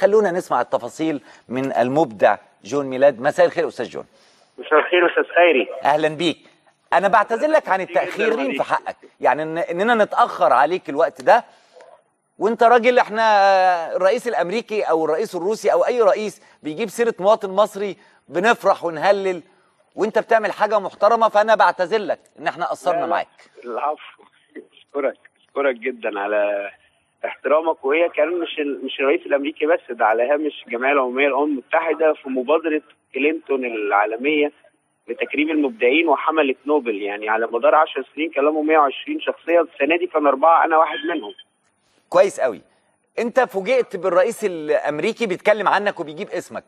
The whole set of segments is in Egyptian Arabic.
خلونا نسمع التفاصيل من المبدع جون ميلاد مساء الخير استاذ جون مساء الخير استاذ خيري اهلا بيك انا بعتذر لك عن التاخيرين في حقك يعني إن اننا نتاخر عليك الوقت ده وانت راجل احنا الرئيس الامريكي او الرئيس الروسي او اي رئيس بيجيب سيره مواطن مصري بنفرح ونهلل وانت بتعمل حاجه محترمه فانا بعتذر لك ان احنا قصرنا معاك العفو اشكرك اشكرك جدا على احترامك وهي كان مش ال... مش الرئيس الامريكي بس ده على هامش الجمعيه العموميه للامم المتحده في مبادره كلينتون العالميه لتكريم المبدعين وحمله نوبل يعني على مدار 10 سنين كلموا 120 شخصيه السنه دي كان اربعه انا واحد منهم كويس قوي انت فوجئت بالرئيس الامريكي بيتكلم عنك وبيجيب اسمك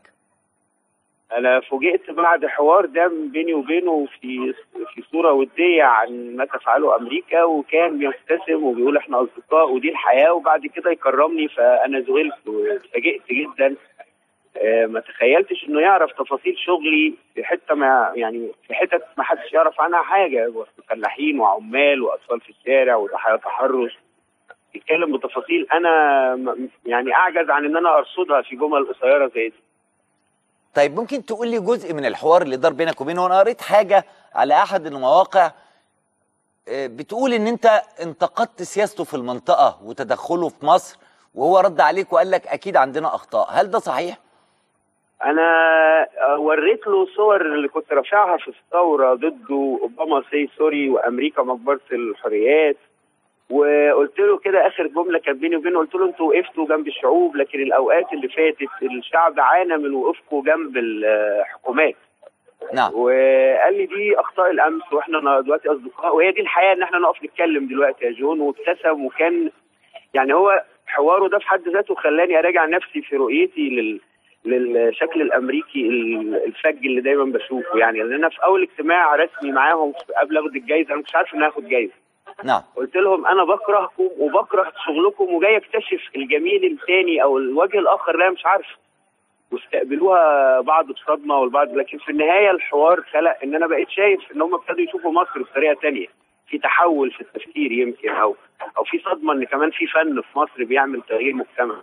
انا فوجئت بعد حوار ده بيني وبينه في في صوره وديه عن ما تفعله امريكا وكان بيبتسم وبيقول احنا اصدقاء ودي الحياه وبعد كده يكرمني فانا ذهلت واتفاجئت جدا آه، ما تخيلتش انه يعرف تفاصيل شغلي في حته ما يعني في حتت ما حدش يعرف عنها حاجه فلاحين وعمال واطفال في الشارع وضحايا تحرش يتكلم بتفاصيل انا م- يعني اعجز عن ان انا ارصدها في جمل قصيره زي دي طيب ممكن تقول لي جزء من الحوار اللي دار بينك وبينه وانا قريت حاجه على احد المواقع آه، بتقول ان انت انتقدت سياسته في المنطقه وتدخله في مصر وهو رد عليك وقال لك اكيد عندنا اخطاء هل ده صحيح انا وريت له صور اللي كنت رافعها في الثوره ضده اوباما سي سوري وامريكا مقبره الحريات وقلت له كده اخر جمله كانت بيني وبينه قلت له انتوا وقفتوا جنب الشعوب لكن الاوقات اللي فاتت الشعب عانى من وقوفكم جنب الحكومات نعم وقال لي دي اخطاء الامس واحنا دلوقتي اصدقاء وهي دي الحياه ان احنا نقف نتكلم دلوقتي يا جون وابتسم وكان يعني هو حواره ده في حد ذاته خلاني اراجع نفسي في رؤيتي لل للشكل الامريكي ال- الفج اللي دايما بشوفه يعني لان انا في اول اجتماع رسمي معاهم قبل اخد الجايزه انا مش عارف ان أنا هاخد جايزه نعم قلت لهم انا بكرهكم وبكره شغلكم وجاي اكتشف الجميل الثاني او الوجه الاخر اللي انا مش عارفه واستقبلوها بعض بصدمه والبعض لكن في النهايه الحوار خلق ان انا بقيت شايف ان هم ابتدوا يشوفوا مصر بطريقه تانية في تحول في التفكير يمكن او او في صدمه ان كمان في فن في مصر بيعمل تغيير مجتمع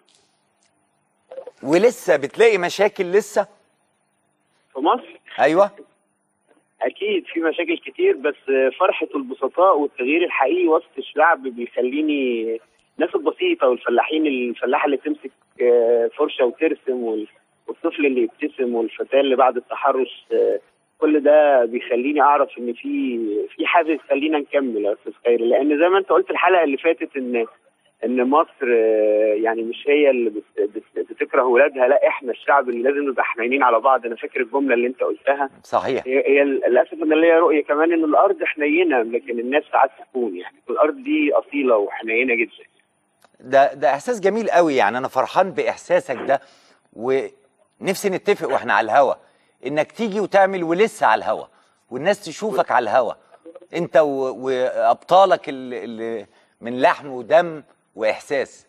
ولسه بتلاقي مشاكل لسه في مصر ايوه اكيد في مشاكل كتير بس فرحه البسطاء والتغيير الحقيقي وسط الشعب بيخليني الناس البسيطه والفلاحين الفلاحه اللي تمسك آه، فرشه وترسم وال- والطفل اللي يبتسم والفتاه اللي بعد التحرش آه، كل ده بيخليني اعرف ان في في حاجه يخلينا نكمل يا استاذ خيري لان زي ما انت قلت الحلقه اللي فاتت ان ان مصر آه، يعني مش هي اللي بت- بت- بتكره ولادها لا احنا الشعب اللي لازم نبقى حنينين على بعض انا فاكر الجمله اللي انت قلتها صحيح هي هي للاسف ان ليا رؤيه كمان ان الارض حنينه لكن الناس ساعات تكون يعني الارض دي اصيله وحنينه جدا ده ده احساس جميل قوي يعني انا فرحان باحساسك ده ونفسي نتفق واحنا على الهوا انك تيجي وتعمل ولسه على الهوا والناس تشوفك على الهوا انت و- وابطالك اللي اللي من لحم ودم واحساس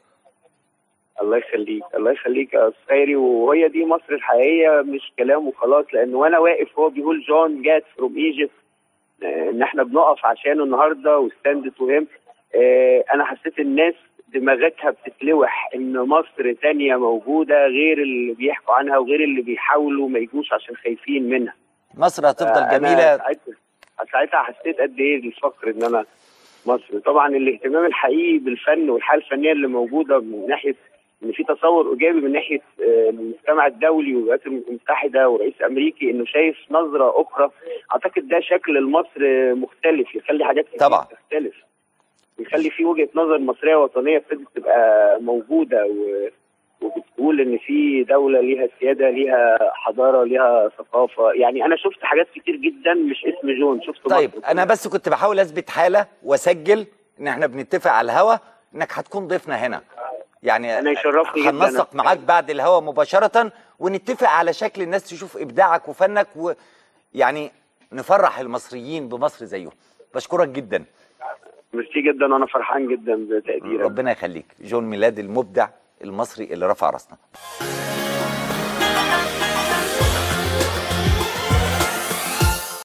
الله يخليك الله يخليك يا استاذ خيري وهي دي مصر الحقيقيه مش كلام وخلاص لان وانا واقف هو بيقول جون جات فروم ايجيبت ان احنا بنقف عشانه النهارده وستاند تو هيم انا حسيت الناس دماغتها بتتلوح ان مصر تانية موجوده غير اللي بيحكوا عنها وغير اللي بيحاولوا ما يجوش عشان خايفين منها مصر هتفضل أنا جميله ساعتها ساعتها حسيت قد ايه الفخر ان انا مصري طبعا الاهتمام الحقيقي بالفن والحاله الفنيه اللي موجوده من ناحيه ان في تصور ايجابي من ناحيه آه، المجتمع الدولي والولايات المتحده ورئيس امريكي انه شايف نظره اخرى اعتقد ده شكل لمصر مختلف يخلي حاجات كتير طبعا. تختلف يخلي في وجهه نظر مصريه وطنيه ابتدت تبقى موجوده و... وبتقول ان في دوله ليها سياده ليها حضاره ليها ثقافه يعني انا شفت حاجات كتير جدا مش اسم جون شفت طيب مصر. انا بس كنت بحاول اثبت حاله واسجل ان احنا بنتفق على الهوا انك هتكون ضيفنا هنا يعني أنا يشرفني جداً. هننسق معاك بعد الهوا مباشره ونتفق على شكل الناس تشوف ابداعك وفنك ويعني نفرح المصريين بمصر زيهم بشكرك جدا ميرسي جدا وانا فرحان جدا بتقديرك ربنا يخليك جون ميلاد المبدع المصري اللي رفع راسنا